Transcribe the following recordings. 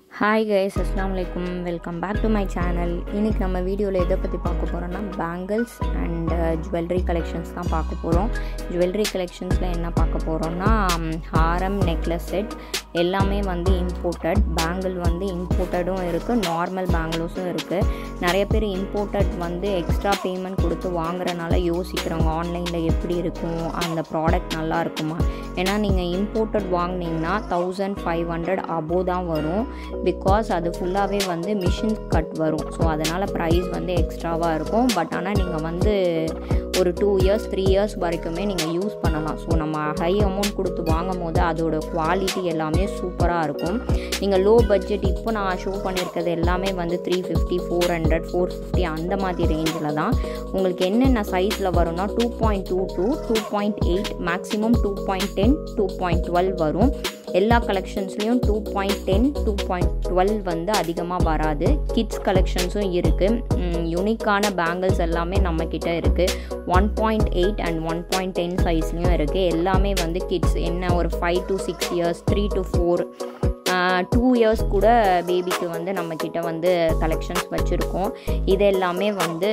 hi guys அஸ்லாம் வலைக்கும் welcome back to my channel இன்றைக்கி நம்ம வீடியோவில் எதை பற்றி பார்க்க போகிறோம்னா பேங்கிள்ஸ் அண்ட் ஜுவல்லரி கலெக்ஷன்ஸ் தான் பார்க்க போகிறோம் ஜுவல்லரி கலெக்ஷன்ஸில் என்ன பார்க்க போகிறோம்னா ஹாரம் நெக்லஸ் செட் எல்லாமே வந்து இம்போர்ட்டட் பேங்கிள் வந்து இம்போர்ட்டடும் இருக்குது நார்மல் பேங்கிள்ஸும் இருக்குது நிறைய பேர் இம்போர்ட்டட் வந்து எக்ஸ்ட்ரா பேமெண்ட் கொடுத்து வாங்குறனால யோசிக்கிறவங்க ஆன்லைனில் எப்படி இருக்கும் அந்த ப்ராடக்ட் நல்லா இருக்குமா ஏன்னா நீங்கள் இம்போர்ட்டட் வாங்கினீங்கன்னா தௌசண்ட் ஃபைவ் ஹண்ட்ரட் அபோவ் தான் வரும் பிகாஸ் அது ஃபுல்லாகவே வந்து மிஷின் கட் வரும் ஸோ அதனால் ப்ரைஸ் வந்து எக்ஸ்ட்ராவாக இருக்கும் பட் ஆனால் நீங்கள் வந்து ஒரு டூ இயர்ஸ் த்ரீ இயர்ஸ் வரைக்குமே நீங்கள் யூஸ் பண்ணலாம் ஸோ நம்ம ஹை அமௌண்ட் கொடுத்து வாங்கும் போது அதோட குவாலிட்டி எல்லாமே சூப்பராக இருக்கும் நீங்கள் லோ பட்ஜெட் இப்போ நான் ஷோ பண்ணியிருக்கிறது எல்லாமே வந்து three fifty four hundred four fifty அந்த மாதிரி ரேஞ்சில் தான் உங்களுக்கு என்னென்ன சைஸில் வரும்னா two point two two two point eight maximum two point ten two point twelve வரும் எல்லா கலெக்ஷன்ஸ்லேயும் two point ten two point twelve வந்து அதிகமாக வராது கிட்ஸ் கலெக்ஷன்ஸும் இருக்குது யூனிக்கான பேங்கிள்ஸ் எல்லாமே நம்மக்கிட்ட இருக்குது one point eight and one point ten சைஸ்லேயும் இருக்குது எல்லாமே வந்து கிட்ஸ் என்ன ஒரு five to six years three to four two years கூட பேபிக்கு வந்து நம்மக்கிட்ட வந்து கலெக்ஷன்ஸ் வச்சுருக்கோம் இது எல்லாமே வந்து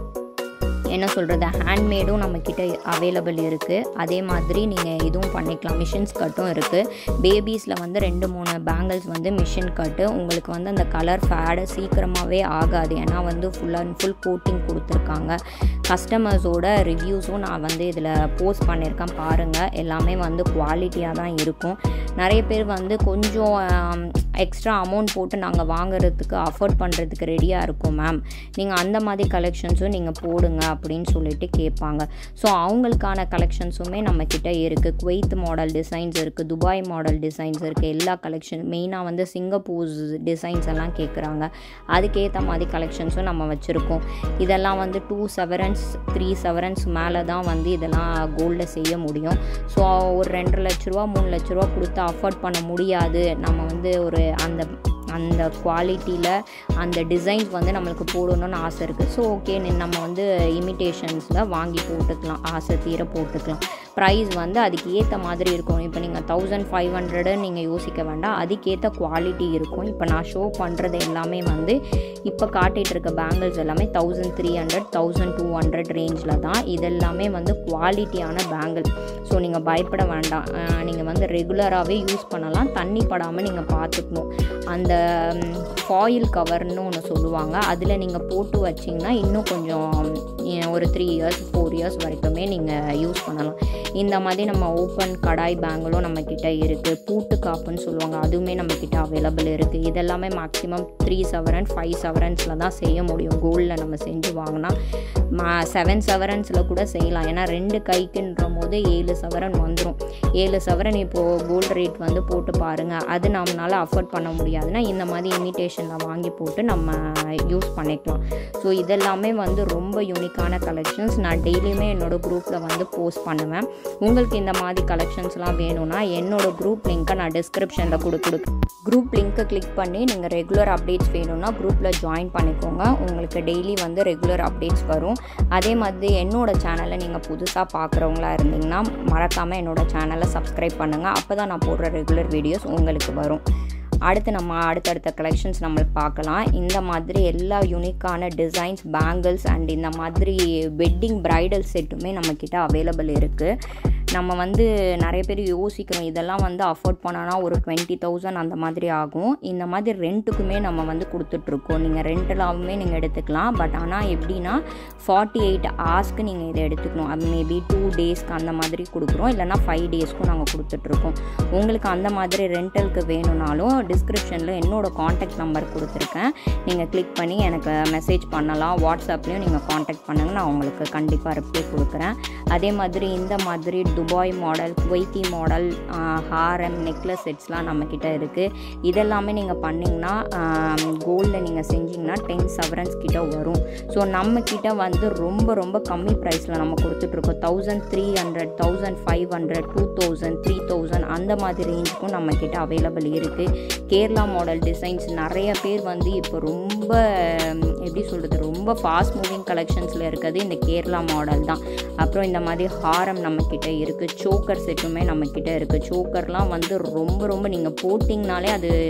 என்ன சொல்கிறது ஹேண்ட்மேடும் நம்மக்கிட்ட அவைலபிள் இருக்குது அதே மாதிரி நீங்கள் இதுவும் பண்ணிக்கலாம் மிஷின்ஸ் கட்டும் இருக்குது பேபிஸில் வந்து ரெண்டு மூணு பேங்கிள்ஸ் வந்து மிஷின் கட்டு உங்களுக்கு வந்து அந்த கலர் ஃபேடு சீக்கிரமாகவே ஆகாது ஏன்னா வந்து ஃபுல் அண்ட் ஃபுல் கோட்டிங் கொடுத்துருக்காங்க கஸ்டமர்ஸோட ரிவ்யூஸும் நான் வந்து இதில் போஸ்ட் பண்ணியிருக்கேன் பாருங்கள் எல்லாமே வந்து குவாலிட்டியாக தான் இருக்கும் நிறைய பேர் வந்து கொஞ்சம் எக்ஸ்ட்ரா அமௌண்ட் போட்டு நாங்கள் வாங்குறதுக்கு அஃபோர்ட் பண்ணுறதுக்கு ரெடியாக இருக்கும் மேம் நீங்கள் அந்த மாதிரி கலெக்ஷன்ஸும் நீங்கள் போடுங்க அப்படின்னு சொல்லிட்டு கேட்பாங்க ஸோ அவங்களுக்கான கலெக்ஷன்ஸுமே நம்மக்கிட்ட இருக்குது குவைத் மாடல் டிசைன்ஸ் இருக்குது துபாய் மாடல் டிசைன்ஸ் இருக்குது எல்லா கலெக்ஷன் மெயினாக வந்து சிங்கப்பூர்ஸ் டிசைன்ஸ் எல்லாம் கேட்குறாங்க அதுக்கேற்ற மாதிரி கலெக்ஷன்ஸும் நம்ம வச்சுருக்கோம் இதெல்லாம் வந்து டூ செவரன்ஸ் த்ரீ செவரன்ஸ் மேலே தான் வந்து இதெல்லாம் கோல்டில் செய்ய முடியும் ஸோ ஒரு ரெண்டரை லட்ச ரூபா மூணு லட்ச ரூபா கொடுத்து அஃபோர்ட் பண்ண முடியாது நம்ம வந்து ஒரு அந்த அந்த குவாலிட்டியில் அந்த டிசைன்ஸ் வந்து நம்மளுக்கு போடணும்னு ஆசை இருக்குது ஸோ ஓகே நம்ம வந்து இமிட்டேஷன்ஸில் வாங்கி போட்டுக்கலாம் ஆசை தீர போட்டுக்கலாம் ப்ரைஸ் வந்து அதுக்கு ஏற்ற மாதிரி இருக்கும் இப்போ நீங்கள் தௌசண்ட் ஃபைவ் ஹண்ட்ரடு நீங்கள் யோசிக்க வேண்டாம் அதுக்கேற்ற குவாலிட்டி இருக்கும் இப்போ நான் ஷோ பண்ணுறது எல்லாமே வந்து இப்போ காட்டிகிட்டு இருக்க பேங்கிள்ஸ் எல்லாமே thousand three hundred thousand two hundred ரேஞ்சில் தான் இதெல்லாமே வந்து குவாலிட்டியான பேங்கிள் ஸோ நீங்கள் பயப்பட வேண்டாம் நீங்கள் வந்து ரெகுலராகவே யூஸ் பண்ணலாம் தண்ணி படாமல் நீங்கள் பார்த்துக்கணும் அந்த ஃபாயில் கவர்னு ஒன்று சொல்லுவாங்க அதில் நீங்கள் போட்டு வச்சிங்கன்னா இன்னும் கொஞ்சம் ஒரு த்ரீ இயர்ஸ் ஃபோர் இயர்ஸ் வரைக்குமே நீங்கள் யூஸ் பண்ணலாம் இந்த மாதிரி நம்ம ஓப்பன் கடாய் பேங்கிளும் நம்மக்கிட்ட இருக்குது பூட்டு காப்புன்னு சொல்லுவாங்க அதுவுமே நம்மக்கிட்ட அவைலபிள் இருக்குது இதெல்லாமே மேக்ஸிமம் த்ரீ செவரன் ஃபைவ் செவரன்ஸில் தான் செய்ய முடியும் கோல்டில் நம்ம செஞ்சு வாங்கினா மா செவன் செவரன்ஸில் கூட செய்யலாம் ஏன்னா ரெண்டு கைக்குன்ற போது ஏழு சவரன் வந்துடும் ஏழு சவரன் இப்போது கோல்டு ரேட் வந்து போட்டு பாருங்கள் அது நம்மளால் அஃபோர்ட் பண்ண முடியாதுன்னா இந்த மாதிரி இமிட்டேஷனில் வாங்கி போட்டு நம்ம யூஸ் பண்ணிக்கலாம் ஸோ இதெல்லாமே வந்து ரொம்ப யூனிக்கான கலெக்ஷன்ஸ் நான் டெய்லியுமே என்னோடய குரூப்பில் வந்து போஸ்ட் பண்ணுவேன் உங்களுக்கு இந்த மாதிரி கலெக்ஷன்ஸ்லாம் வேணும்னா என்னோடய குரூப் லிங்க்கை நான் டிஸ்கிரிப்ஷனில் கொடு கொடு குரூப் லிங்க்கை கிளிக் பண்ணி நீங்கள் ரெகுலர் அப்டேட்ஸ் வேணும்னா குரூப்பில் ஜாயின் பண்ணிக்கோங்க உங்களுக்கு டெய்லி வந்து ரெகுலர் அப்டேட்ஸ் வரும் அதே மாதிரி என்னோடய சேனலை நீங்கள் புதுசாக பார்க்குறவங்களா இருந்தீங்கன்னா மறக்காமல் என்னோடய சேனலை சப்ஸ்கிரைப் பண்ணுங்கள் அப்போ தான் நான் போடுற ரெகுலர் வீடியோஸ் உங்களுக்கு வரும் அடுத்து நம்ம அடுத்தடுத்த கலெக்ஷன்ஸ் நம்ம பார்க்கலாம் இந்த மாதிரி எல்லா யூனிக்கான டிசைன்ஸ் பேங்கிள்ஸ் அண்ட் இந்த மாதிரி வெட்டிங் ப்ரைடல் செட்டுமே நம்மக்கிட்ட அவைலபிள் இருக்குது நம்ம வந்து நிறைய பேர் யோசிக்கிறோம் இதெல்லாம் வந்து அஃபோர்ட் பண்ணோன்னா ஒரு டுவெண்ட்டி தௌசண்ட் அந்த மாதிரி ஆகும் இந்த மாதிரி ரெண்ட்டுக்குமே நம்ம வந்து கொடுத்துட்ருக்கோம் நீங்கள் ரெண்டலாகவுமே நீங்கள் எடுத்துக்கலாம் பட் ஆனால் எப்படின்னா ஃபார்ட்டி எயிட் ஹார்ஸ்க்கு நீங்கள் இதை எடுத்துக்கணும் அது மேபி டூ டேஸ்க்கு அந்த மாதிரி கொடுக்குறோம் இல்லைனா ஃபைவ் டேஸ்க்கும் நாங்கள் கொடுத்துட்ருக்கோம் உங்களுக்கு அந்த மாதிரி ரெண்டலுக்கு வேணும்னாலும் டிஸ்கிரிப்ஷனில் என்னோடய காண்டாக்ட் நம்பர் கொடுத்துருக்கேன் நீங்கள் கிளிக் பண்ணி எனக்கு மெசேஜ் பண்ணலாம் வாட்ஸ்அப்லேயும் நீங்கள் காண்டாக்ட் பண்ணுங்கள் நான் உங்களுக்கு கண்டிப்பாக ரிப்ளை கொடுக்குறேன் அதே மாதிரி இந்த மாதிரி துபாய் மாடல் குவைத்தி மாடல் ஹாரம் நெக்லஸ் செட்ஸ்லாம் நம்மக்கிட்ட இருக்குது இதெல்லாமே நீங்கள் பண்ணிங்கன்னா கோல்டில் நீங்கள் செஞ்சிங்கன்னா டென் செவரன்ஸ் கிட்ட வரும் ஸோ நம்மக்கிட்ட வந்து ரொம்ப ரொம்ப கம்மி ப்ரைஸில் நம்ம கொடுத்துட்ருக்கோம் thousand three hundred thousand five hundred two thousand three thousand அந்த மாதிரி ரேஞ்சுக்கும் நம்மக்கிட்ட அவைலபிள் இருக்குது கேரளா மாடல் டிசைன்ஸ் நிறைய பேர் வந்து இப்போ ரொம்ப எப்படி சொல்கிறது ரொம்ப ஃபாஸ்ட் மூவிங் கலெக்ஷன்ஸில் இருக்கிறது இந்த கேரளா மாடல் தான் அப்புறம் இந்த மாதிரி ஹாரம் நம்மக்கிட்ட இருக்குது சோக்கர் செட்டுமே நம்மக்கிட்ட இருக்குது சோக்கர்லாம் வந்து ரொம்ப ரொம்ப நீங்கள் போட்டிங்கனாலே அது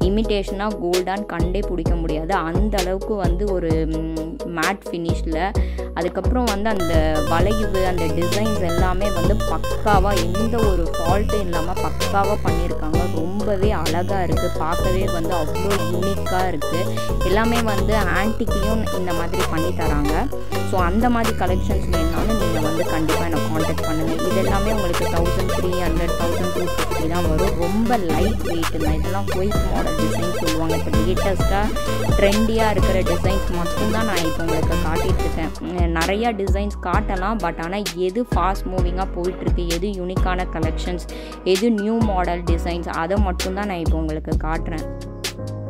இமிட்டேஷனாக கோல்டான்னு கண்டே பிடிக்க முடியாது அந்த அளவுக்கு வந்து ஒரு மேட் ஃபினிஷில் அதுக்கப்புறம் வந்து அந்த வளைவு அந்த டிசைன்ஸ் எல்லாமே வந்து பக்காவாக எந்த ஒரு ஃபால்ட்டும் இல்லாமல் பக்காவாக பண்ணியிருக்காங்க ரொம்பவே அழகாக இருக்குது பார்க்கவே வந்து அவ்வளோ யூனிக்காக இருக்குது எல்லாமே வந்து ஆன்டிக்லேயும் இந்த மாதிரி பண்ணி தராங்க ஸோ அந்த மாதிரி கலெக்ஷன்ஸ் வேணுனாலும் நீங்கள் வந்து கண்டிப்பாக எனக்கு காண்டாக்ட் பண்ணுங்கள் இது எல்லாமே உங்களுக்கு thousand three hundred thousand two fifty தான் வரும் ரொம்ப லைட் வெயிட்டுங்க இதெல்லாம் குயிக் மாடல் டிசைன் சொல்லுவாங்க இப்போ லேட்டஸ்ட்டாக ட்ரெண்டியாக இருக்கிற டிசைன்ஸ் மட்டும்தான் நான் இப்போ உங்களுக்கு காட்டிகிட்டு இருக்கேன் நிறையா டிசைன்ஸ் காட்டலாம் பட் ஆனால் எது ஃபாஸ்ட் மூவிங்காக போயிட்டுருக்கு எது யூனிக்கான கலெக்ஷன்ஸ் எது நியூ மாடல் டிசைன்ஸ் அதை மட்டும்தான் நான் இப்போ உங்களுக்கு காட்டுறேன்